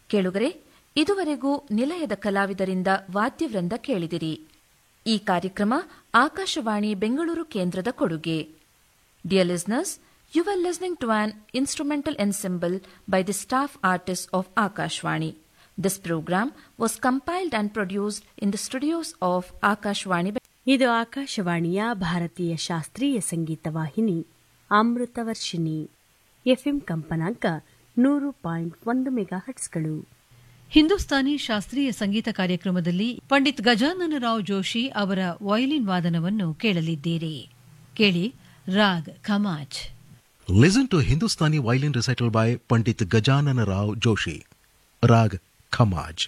ಕೇಳುಗರೆ ಇದುವರೆಗೂ ನಿಲಯದ ಕಲಾವಿದರಿಂದ ವಾದ್ಯವೃಂದ ಕೇಳಿದಿರಿ ಈ ಕಾರ್ಯಕ್ರಮ ಆಕಾಶವಾಣಿ ಬೆಂಗಳೂರು ಕೇಂದ್ರದ ಕೊಡುಗೆ dear listeners you are listening to an instrumental ensemble by the staff artist of Akashvani this program was compiled and produced in the studios of Akashvani ಇದು ಆಕಾಶವಾಣಿಯ ಭಾರತೀಯ ಶಾಸ್ತ್ರೀಯ ಸಂಗೀತ ವಾಹಿನಿ ಅಮೃತವರ್ಷಿಣಿ ಎಫ್ಎಂ ಕಂಪನಾಂಕ ನೂರು ಪಾಯಿಂಟ್ ಒಂದು ಮೆಗಾ ಹಟ್ಸ್ಗಳು ಹಿಂದೂಸ್ತಾನಿ ಶಾಸ್ತ್ರೀಯ ಸಂಗೀತ ಕಾರ್ಯಕ್ರಮದಲ್ಲಿ ಪಂಡಿತ್ ಗಜಾನನ ರಾವ್ ಜೋಶಿ ಅವರ ವಯಲಿನ್ ವಾದನವನ್ನು ಕೇಳಲಿದ್ದೀರಿ ಕೇಳಿ raag Khamaj Listen to Hindustani violin recital by Pandit Gajanana Rao Joshi. Rag Khamaj.